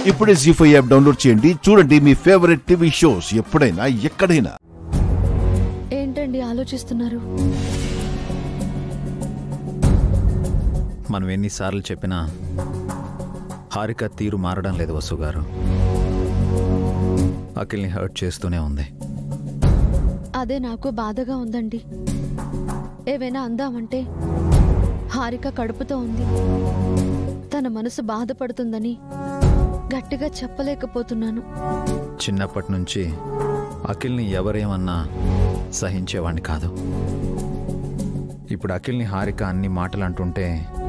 ఇప్పుడే G five app download చేయండి చూడండి మీ ఫేవరెట్ టీవీ షోస్ ఎప్పుడైనా ఎక్కడైనా ఏంటండి ఆలోచిస్తున్నారు మనం ఎన్నిసార్లు చెప్పినా హారిక తీరు మారడం లేదు వసు గారు అఖిల్ని హర్ట్ చేస్తూనే ఉంది అదే నాకు బాధగా ఉందండి ఏవైనా అందామంటే హారిక కడుపుతో ఉంది తన మనసు బాధపడుతుందని గట్టిగా చెప్పలేకపోతున్నాను చిన్నప్పటి నుంచి అఖిల్ని ఎవరేమన్నా సహించేవాణ్ణి కాదు ఇప్పుడు అఖిల్ని హారిక అన్ని మాటలు అంటుంటే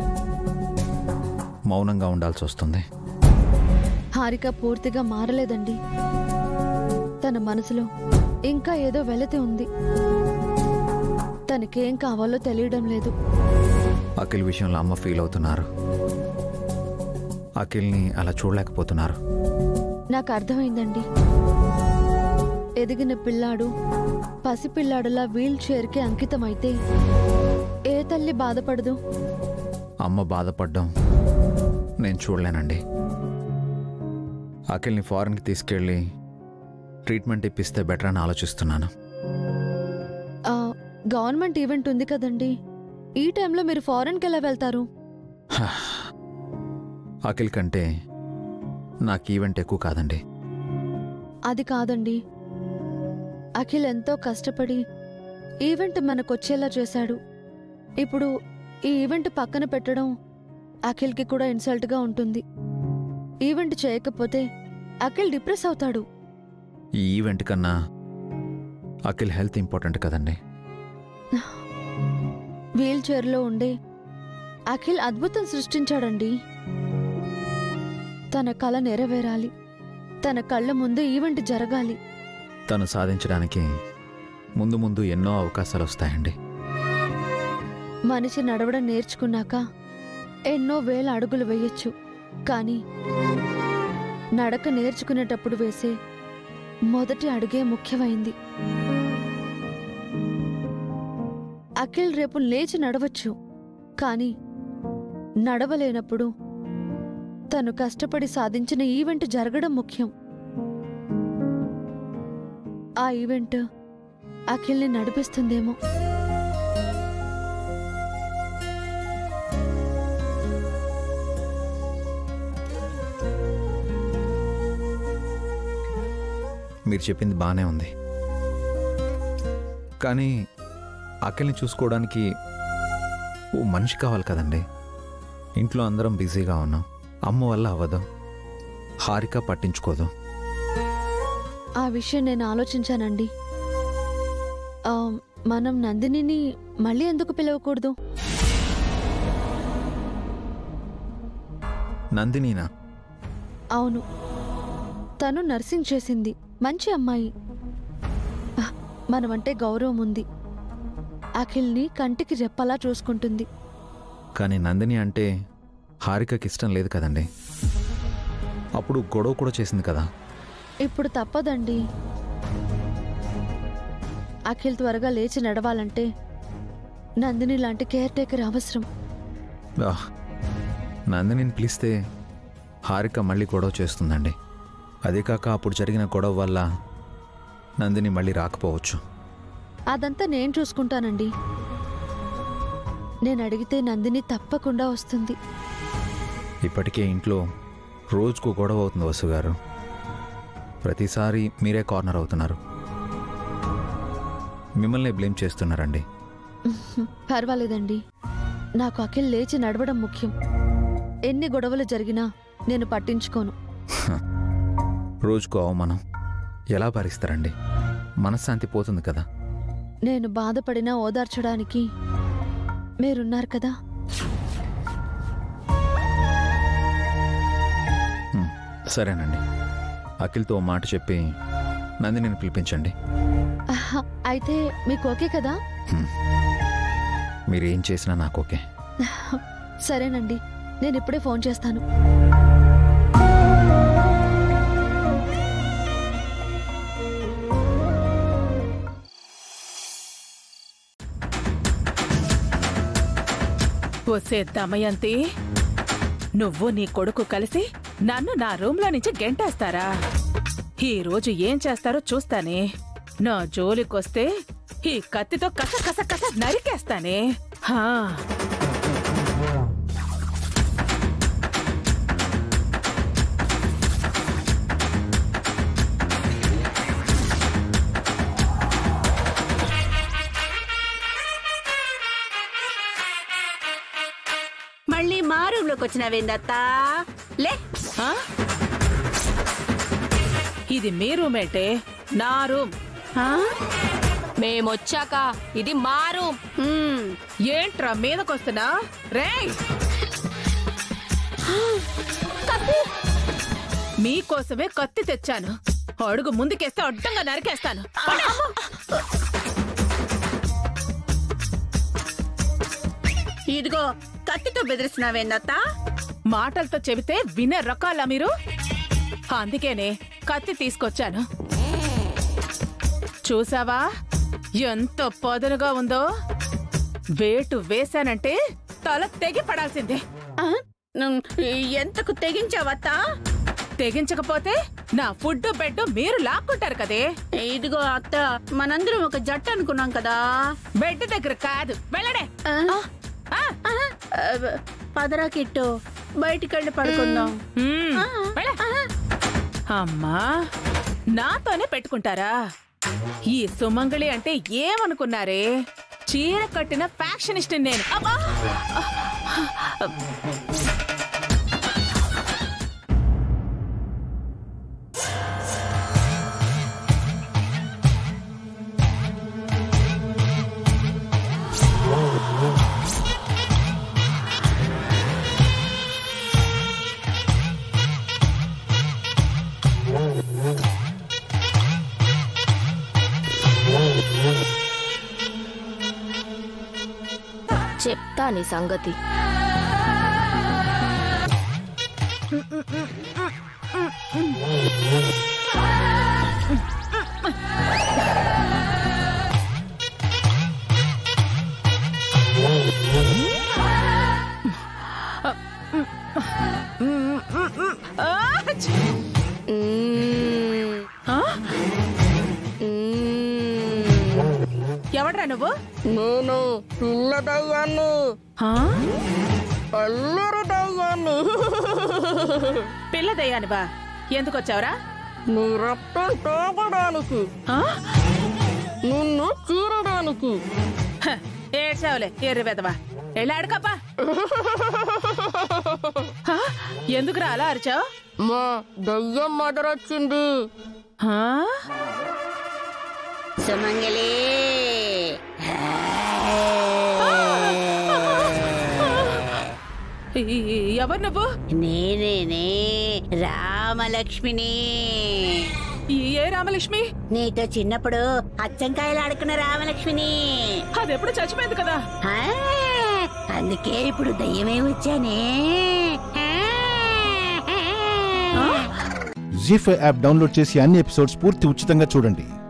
మౌనంగా ఉండాల్సి వస్తుంది హారిక పూర్తిగా మారలేదండి తన మనసులో ఇంకా ఏదో వెలతి ఉంది తనకేం కావాలో తెలియడం లేదు అఖిల్ విషయంలో అమ్మ ఫీల్ అవుతున్నారు అఖిల్ని అలా చూడలేకపోతున్నారు నాకు అర్థమైందండి ఎదిగిన పిల్లాడు పసిపిల్లాడులా వీల్ చైర్కి అంకితమైతే ఏ తల్లి బాధపడదు అమ్మ బాధపడ్డం నేను చూడలేనండి అఖిల్ని ఫారెన్కి తీసుకెళ్ళి ట్రీట్మెంట్ ఇప్పిస్తే బెటర్ అని ఆలోచిస్తున్నాను ఆ, గవర్నమెంట్ ఈవెంట్ ఉంది కదండి ఈ టైంలో మీరు ఫారెన్కి ఎలా వెళ్తారు అఖిల్ కంటే నాకు ఈవెంట్ ఎక్కువ కాదండి అది కాదండి అఖిల్ ఎంతో కష్టపడి ఈవెంట్ మనకొచ్చేలా చేశాడు ఇప్పుడు ఈ ఈవెంట్ పక్కన పెట్టడం అఖిల్కి కూడా ఇన్సల్ట్గా ఉంటుంది ఈవెంట్ చేయకపోతే అఖిల్ డిప్రెస్ అవుతాడు ఈ ఈవెంట్ కన్నా అఖిల్ హెల్త్ ఇంపార్టెంట్ కదండి వీల్ చైర్లో ఉండే అఖిల్ అద్భుతం సృష్టించాడండి తన కళ నెరవేరాలి తన కళ్ళ ముందు ఈవెంట్ జరగాలి తను సాధించడానికి ముందు ముందు ఎన్నో అవకాశాలు వస్తాయండి మనిషి నడవడం నేర్చుకున్నాక ఎన్నో వేల అడుగులు వేయొచ్చు కానీ నడక నేర్చుకునేటప్పుడు వేసే మొదటి అడుగే ముఖ్యమైంది అఖిల్ రేపు లేచి నడవచ్చు కానీ నడవలేనప్పుడు తను కష్టపడి సాధించిన ఈవెంట్ జరగడం ముఖ్యం ఆ ఈవెంట్ అఖిల్ని నడిపిస్తుందేమో మీరు చెప్పింది బాగానే ఉంది కానీ అఖిల్ని చూసుకోవడానికి ఓ మనిషి కావాలి కదండి ఇంట్లో అందరం బిజీగా ఉన్నాం అమ్మ వల్ల అవ్వదు హారిక పట్టించుకోదు ఆ విషయం నేను ఆలోచించానండి ఆ, మనం నందినిని మళ్ళీ ఎందుకు పిలవకూడదు నందినీనా అవును తను నర్సింగ్ చేసింది మంచి అమ్మాయి ఆ, మనమంటే గౌరవం ఉంది అఖిల్ని కంటికి రెప్పలా చూసుకుంటుంది కానీ నందిని అంటే హారికకి ఇష్టం లేదు కదండి అప్పుడు గొడవ కూడా చేసింది కదా ఇప్పుడు తప్పదండి అఖిల్ త్వరగా లేచి నడవాలంటే నందిని లాంటి కేర్ టేకర్ అవసరం ఆహ్, నందినిని పిలిస్తే హారిక మళ్ళీ గొడవ చేస్తుందండి అదే కాక అప్పుడు జరిగిన గొడవ వల్ల నందిని మళ్ళీ రాకపోవచ్చు అదంతా నేను చూసుకుంటానండి నేను అడిగితే నందిని తప్పకుండా వస్తుంది ఇప్పటికే ఇంట్లో రోజుకు గొడవ అవుతుంది వసు గారు ప్రతిసారి మీరే కార్నర్ అవుతున్నారు మిమ్మల్ని బ్లేమ్ చేస్తున్నారండి పర్వాలేదండి నాకు అఖిల్ లేచి నడవడం ముఖ్యం ఎన్ని గొడవలు జరిగినా నేను పట్టించుకోను రోజుకు అవమానం ఎలా భరిస్తారండి మనశ్శాంతి పోతుంది కదా నేను బాధపడినా ఓదార్చడానికి మీరున్నారు కదా హ్మ్, సరేనండి అఖిల్తో ఓ మాట చెప్పి నందినిని పిలిపించండి ఆహా, అయితే మీకు ఓకే కదా హ్మ్. మీరు ఏం చేసినా నాకు ఓకే సరేనండి నేను ఇప్పుడే ఫోన్ చేస్తాను ఒసే దమయంతి నువ్వు నీ కొడుకు కలిసి నన్ను నా రూమ్ లో నుంచి గెంటేస్తారా ఈ రోజు ఏం చేస్తారో చూస్తానే నా జోలికొస్తే ఈ కత్తితో కస కస కస నరికేస్తానే హా మళ్ళీ మా రూమ్ లోకి వచ్చినావేందత్తా లే ఆ? ఇది మీ రూమేటే నా రూమ్ ఆ? మేమొచ్చాక ఇది మా రూమ్ హ్మ్. ఏంట్రా మీదకొస్తున్నా రేయ్ మీకోసమే కత్తి తెచ్చాను అడుగు ముందుకేస్తే అడ్డంగా నరికేస్తాను ఇదిగో కత్తితో బెదిరిస్తున్నావేందత్తా మాటలతో చెబితే వినే రకాలా మీరు అందుకేనే కత్తి తీసుకొచ్చాను చూసావా ఎంత పదునుగా ఉందో వేటు వేశానంటే తల తెగి పడాల్సిందే ఆ? నువ్వు ఎంతకు తెగించావత్తా తెగించకపోతే నా ఫుడ్ బెడ్ మీరు లాక్కుంటారు కదే ఇదిగో అత్త మనందరం ఒక జట్టు అనుకున్నాం కదా బెడ్ దగ్గర కాదు వెళ్ళడే ఆ? ఆ, ఆ, పదరా కిట్టు బయటికెళ్ళి పడుకుందాం మ్మ్, ఆ, వెళ్ళ. అమ్మా నాతోనే పెట్టుకుంటారా ఈ సుమంగళి అంటే ఏమనుకున్నారే చీర కట్టిన ఫ్యాక్షనిస్ట్ నేను అబ్బా! చెప్తా నీ సంగతి ఆ, ఛీ! మ్మ్. ఆ? మ్మ్. ఎవడ్రా నువ్వు నేను పిల్లదయ్యాన్ని ఆ? అల్లరి దయ్యాన్ని పిల్లదయ్యాని బా ఎందుకు వచ్చావురా నీ రక్తం తాగడానికి ఆ? నిన్ను చీరడానికి హ, ఏడ్చావులే ఎర్రి వెదవా ఎలా అడకప్పా ఎందుకురా అలా అరిచావు మా దయ్యం మదరొచ్చింది సుమంగళి ఎవరు నువ్వు నేనేనే రామలక్ష్మిని ఈ ఏ రామలక్ష్మి నీతో చిన్నప్పుడు అచ్చంకాయలు ఆడుకున్న రామలక్ష్మిని అది ఎప్పుడు చచ్చిపోయింది కదా ఆ, అందుకే ఇప్పుడు దయ్యమే వచ్చానే జీ ఫైవ్ యాప్ డౌన్లోడ్ చేసి అన్ని ఎపిసోడ్స్ పూర్తి ఉచితంగా చూడండి